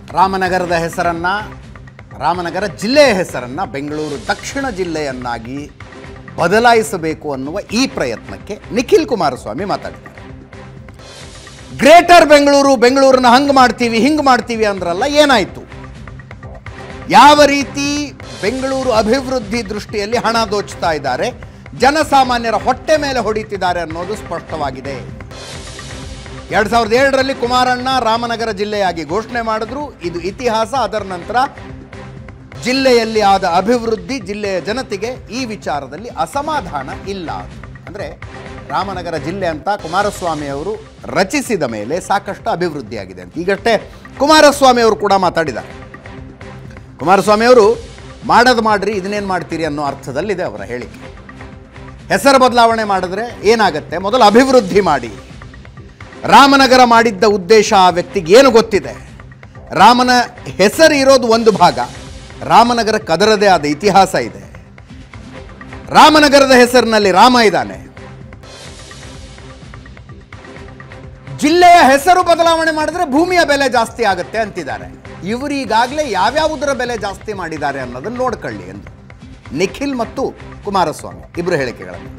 ರಾಮನಗರದ ಹೆಸರನ್ನು ರಾಮನಗರ ಜಿಲ್ಲೆಯ ಹೆಸರನ್ನು ಬೆಂಗಳೂರು ದಕ್ಷಿಣ ಜಿಲ್ಲೆಯನ್ನಾಗಿ ಬದಲಾಯಿಸಬೇಕು ಅನ್ನುವ ಈ ಪ್ರಯತ್ನಕ್ಕೆ ನಿಖಿಲ್ ಕುಮಾರಸ್ವಾಮಿ ಮಾತಾಡಿದ್ದಾರೆ ಗ್ರೇಟರ್ ಬೆಂಗಳೂರು ಬೆಂಗಳೂರನ್ನ ಹಂಗೆ ಮಾಡ್ತೀವಿ ಹಿಂಗೆ ಮಾಡ್ತೀವಿ ಅಂದ್ರಲ್ಲ ಏನಾಯಿತು ಯಾವ ರೀತಿ ಬೆಂಗಳೂರು ಅಭಿವೃದ್ಧಿ ದೃಷ್ಟಿಯಲ್ಲಿ ಹಣ ದೋಚ್ತಾ ಇದ್ದಾರೆ ಜನಸಾಮಾನ್ಯರ ಹೊಟ್ಟೆ ಮೇಲೆ ಹೊಡಿತಿದ್ದಾರೆ ಅನ್ನೋದು ಸ್ಪಷ್ಟವಾಗಿದೆ ಎರಡು ಸಾವಿರದ ಏಳರಲ್ಲಿ ಕುಮಾರಣ್ಣ ರಾಮನಗರ ಜಿಲ್ಲೆಯಾಗಿ ಘೋಷಣೆ ಮಾಡಿದ್ರು ಇದು ಇತಿಹಾಸ ಅದರ ನಂತರ ಜಿಲ್ಲೆಯಲ್ಲಿ ಆದ ಅಭಿವೃದ್ಧಿ ಜಿಲ್ಲೆಯ ಜನತೆಗೆ ಈ ವಿಚಾರದಲ್ಲಿ ಅಸಮಾಧಾನ ಇಲ್ಲ ಅಂದರೆ ರಾಮನಗರ ಜಿಲ್ಲೆ ಅಂತ ಕುಮಾರಸ್ವಾಮಿ ಅವರು ರಚಿಸಿದ ಮೇಲೆ ಸಾಕಷ್ಟು ಅಭಿವೃದ್ಧಿಯಾಗಿದೆ ಅಂತ ಈಗಷ್ಟೇ ಕುಮಾರಸ್ವಾಮಿ ಅವರು ಕೂಡ ಮಾತಾಡಿದ್ದಾರೆ ಕುಮಾರಸ್ವಾಮಿ ಅವರು ಮಾಡೋದು ಮಾಡ್ರಿ ಇದನ್ನೇನು ಮಾಡ್ತೀರಿ ಅನ್ನೋ ಅರ್ಥದಲ್ಲಿದೆ ಅವರ ಹೇಳಿಕೆ ಹೆಸರು ಬದಲಾವಣೆ ಮಾಡಿದ್ರೆ ಏನಾಗುತ್ತೆ ಮೊದಲು ಅಭಿವೃದ್ಧಿ ಮಾಡಿ ರಾಮನಗರ ಮಾಡಿದ್ದ ಉದ್ದೇಶ ಆ ವ್ಯಕ್ತಿಗೆ ಏನು ಗೊತ್ತಿದೆ ರಾಮನ ಹೆಸರು ಇರೋದು ಒಂದು ಭಾಗ ರಾಮನಗರಕ್ಕೆ ಅದರದೇ ಆದ ಇತಿಹಾಸ ಇದೆ ರಾಮನಗರದ ಹೆಸರಿನಲ್ಲಿ ರಾಮ ಇದ್ದಾನೆ ಜಿಲ್ಲೆಯ ಹೆಸರು ಬದಲಾವಣೆ ಮಾಡಿದ್ರೆ ಭೂಮಿಯ ಬೆಲೆ ಜಾಸ್ತಿ ಆಗುತ್ತೆ ಅಂತಿದ್ದಾರೆ ಇವರು ಈಗಾಗಲೇ ಯಾವ್ಯಾವುದರ ಬೆಲೆ ಜಾಸ್ತಿ ಮಾಡಿದ್ದಾರೆ ಅನ್ನೋದನ್ನು ನೋಡ್ಕೊಳ್ಳಿ ಎಂದು ನಿಖಿಲ್ ಮತ್ತು ಕುಮಾರಸ್ವಾಮಿ ಇಬ್ಬರು ಹೇಳಿಕೆಗಳನ್ನು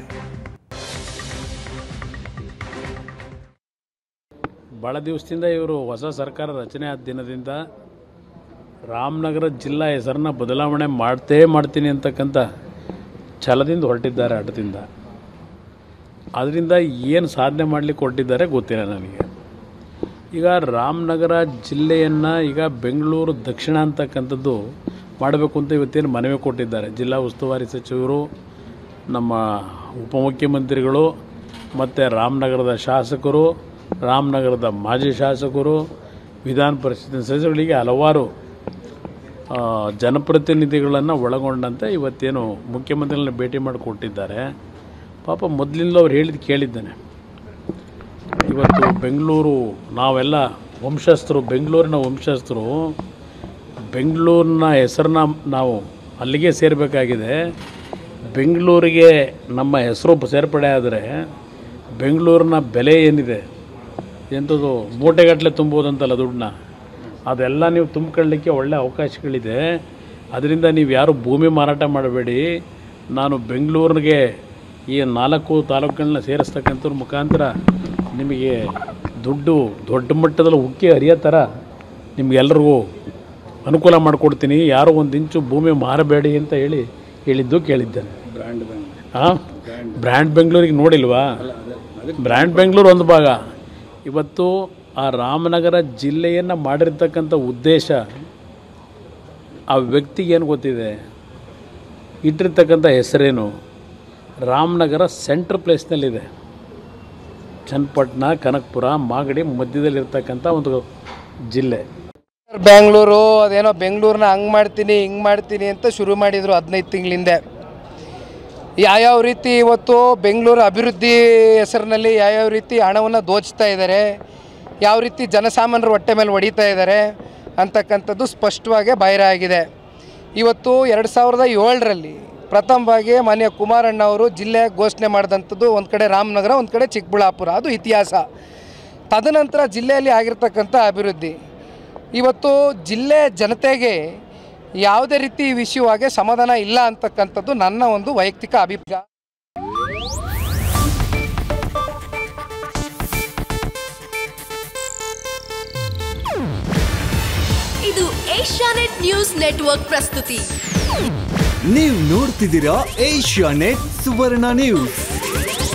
ಭಾಳ ದಿವಸದಿಂದ ಇವರು ಹೊಸ ಸರ್ಕಾರ ರಚನೆ ಆದ ದಿನದಿಂದ ರಾಮನಗರ ಜಿಲ್ಲಾ ಹೆಸರನ್ನ ಬದಲಾವಣೆ ಮಾಡ್ತೇ ಮಾಡ್ತೀನಿ ಅಂತಕ್ಕಂಥ ಛಲದಿಂದ ಹೊರಟಿದ್ದಾರೆ ಹಠದಿಂದ ಅದರಿಂದ ಏನು ಸಾಧನೆ ಮಾಡಲಿಕ್ಕೆ ಹೊರಟಿದ್ದಾರೆ ಗೊತ್ತಿಲ್ಲ ನನಗೆ ಈಗ ರಾಮನಗರ ಜಿಲ್ಲೆಯನ್ನು ಈಗ ಬೆಂಗಳೂರು ದಕ್ಷಿಣ ಅಂತಕ್ಕಂಥದ್ದು ಮಾಡಬೇಕು ಅಂತ ಇವತ್ತೇನು ಮನವಿ ಕೊಟ್ಟಿದ್ದಾರೆ ಜಿಲ್ಲಾ ಉಸ್ತುವಾರಿ ಸಚಿವರು ನಮ್ಮ ಉಪಮುಖ್ಯಮಂತ್ರಿಗಳು ಮತ್ತು ರಾಮನಗರದ ಶಾಸಕರು ರಾಮನಗರದ ಮಾಜಿ ಶಾಸಕರು ವಿಧಾನ ಪರಿಷತ್ತಿನ ಸದಸ್ಯರುಗಳಿಗೆ ಹಲವಾರು ಆ, ಜನಪ್ರತಿನಿಧಿಗಳನ್ನು ಒಳಗೊಂಡಂತೆ ಇವತ್ತೇನು ಮುಖ್ಯಮಂತ್ರಿಗಳನ್ನ ಭೇಟಿ ಮಾಡಿ ಕೊಟ್ಟಿದ್ದಾರೆ ಪಾಪ ಮೊದಲಿಂದ ಅವ್ರು ಹೇಳಿದ್ದು ಕೇಳಿದ್ದೇನೆ ಇವತ್ತು ಬೆಂಗಳೂರು ನಾವೆಲ್ಲ ವಂಶಸ್ಥರು ಬೆಂಗಳೂರಿನ ವಂಶಸ್ಥರು ಬೆಂಗಳೂರಿನ ಹೆಸರನ್ನ ನಾವು ಅಲ್ಲಿಗೆ ಸೇರಬೇಕಾಗಿದೆ ಬೆಂಗಳೂರಿಗೆ ನಮ್ಮ ಹೆಸರು ಸೇರ್ಪಡೆ ಆದರೆ ಬೆಂಗಳೂರಿನ ಬೆಲೆ ಏನಿದೆ ಎಂಥದ್ದು ಮೂಟೆಗಟ್ಟಲೆ ತುಂಬೋದಂತಲ್ಲ ದುಡ್ಡನ್ನ ಅದೆಲ್ಲ ನೀವು ತುಂಬ್ಕೊಳ್ಳಿಕ್ಕೆ ಒಳ್ಳೆ ಅವಕಾಶಗಳಿದೆ ಅದರಿಂದ ನೀವು ಯಾರು ಭೂಮಿ ಮಾರಾಟ ಮಾಡಬೇಡಿ ನಾನು ಬೆಂಗಳೂರಿಗೆ ಈ ನಾಲ್ಕು ತಾಲೂಕುಗಳನ್ನ ಸೇರಿಸ್ತಕ್ಕಂಥವ್ರ ಮುಖಾಂತರ ನಿಮಗೆ ದುಡ್ಡು ದೊಡ್ಡ ಮಟ್ಟದಲ್ಲಿ ಉಕ್ಕಿ ಹರಿಯೋ ಥರ ನಿಮಗೆಲ್ರಿಗೂ ಅನುಕೂಲ ಮಾಡಿಕೊಡ್ತೀನಿ ಯಾರು ಒಂದು ಇಂಚು ಭೂಮಿ ಮಾರಬೇಡಿ ಅಂತ ಹೇಳಿ ಹೇಳಿದ್ದು ಕೇಳಿದ್ದೇನೆ ಹಾಂ ಬ್ರ್ಯಾಂಡ್ ಬೆಂಗಳೂರಿಗೆ ನೋಡಿಲ್ವಾ ಬ್ರ್ಯಾಂಡ್ ಬೆಂಗಳೂರು ಒಂದು ಭಾಗ ಇವತ್ತು ಆ ರಾಮನಗರ ಜಿಲ್ಲೆಯನ್ನು ಮಾಡಿರ್ತಕ್ಕಂಥ ಉದ್ದೇಶ ಆ ವ್ಯಕ್ತಿಗೆ ಏನು ಗೊತ್ತಿದೆ ಇಟ್ಟಿರ್ತಕ್ಕಂಥ ಹೆಸರೇನು ರಾಮನಗರ ಸೆಂಟ್ರ್ ಪ್ಲೇಸ್ನಲ್ಲಿದೆ ಚನ್ನಪಟ್ಟಣ ಕನಕಪುರ ಮಾಗಡಿ ಮಧ್ಯದಲ್ಲಿರ್ತಕ್ಕಂಥ ಒಂದು ಜಿಲ್ಲೆ ಬ್ಯಾಂಗ್ಳೂರು ಅದೇನೋ ಬೆಂಗಳೂರನ್ನ ಹಂಗೆ ಮಾಡ್ತೀನಿ ಹಿಂಗೆ ಮಾಡ್ತೀನಿ ಅಂತ ಶುರು ಮಾಡಿದರು ಹದಿನೈದು ತಿಂಗಳಿಂದೆ ಯಾವ್ಯಾವ ರೀತಿ ಇವತ್ತು ಬೆಂಗಳೂರು ಅಭಿವೃದ್ಧಿ ಹೆಸರಿನಲ್ಲಿ ಯಾವ್ಯಾವ ರೀತಿ ಹಣವನ್ನು ದೋಚ್ತಾ ಇದ್ದಾರೆ ಯಾವ ರೀತಿ ಜನಸಾಮಾನ್ಯರ ಹೊಟ್ಟೆ ಮೇಲೆ ಹೊಡಿತಾ ಇದ್ದಾರೆ ಅಂತಕ್ಕಂಥದ್ದು ಸ್ಪಷ್ಟವಾಗಿ ಬಹಿರ ಆಗಿದೆ ಇವತ್ತು ಎರಡು ಸಾವಿರದ ಏಳರಲ್ಲಿ ಪ್ರಥಮವಾಗಿ ಮಾನ್ಯ ಕುಮಾರಣ್ಣ ಅವರು ಜಿಲ್ಲೆ ಘೋಷಣೆ ಮಾಡಿದಂಥದ್ದು ಒಂದು ಕಡೆ ರಾಮನಗರ ಒಂದು ಕಡೆ ಚಿಕ್ಕಬಳ್ಳಾಪುರ ಅದು ಇತಿಹಾಸ ತದನಂತರ ಜಿಲ್ಲೆಯಲ್ಲಿ ಆಗಿರ್ತಕ್ಕಂಥ ಅಭಿವೃದ್ಧಿ ಇವತ್ತು ಜಿಲ್ಲೆ ಜನತೆಗೆ ಯಾವುದೇ ರೀತಿ ಈ ವಿಷಯವಾಗಿ ಸಮಾಧಾನ ಇಲ್ಲ ಅಂತಕ್ಕಂಥದ್ದು ನನ್ನ ಒಂದು ವೈಯಕ್ತಿಕ ಅಭಿಪ್ರಾಯ ಇದು ಏಷ್ಯಾನೆಟ್ ನ್ಯೂಸ್ ನೆಟ್ವರ್ಕ್ ಪ್ರಸ್ತುತಿ ನೀವು ನೋಡ್ತಿದ್ದೀರಾ ಏಷ್ಯಾ ನೆಟ್ ಸುವರ್ಣ ನ್ಯೂಸ್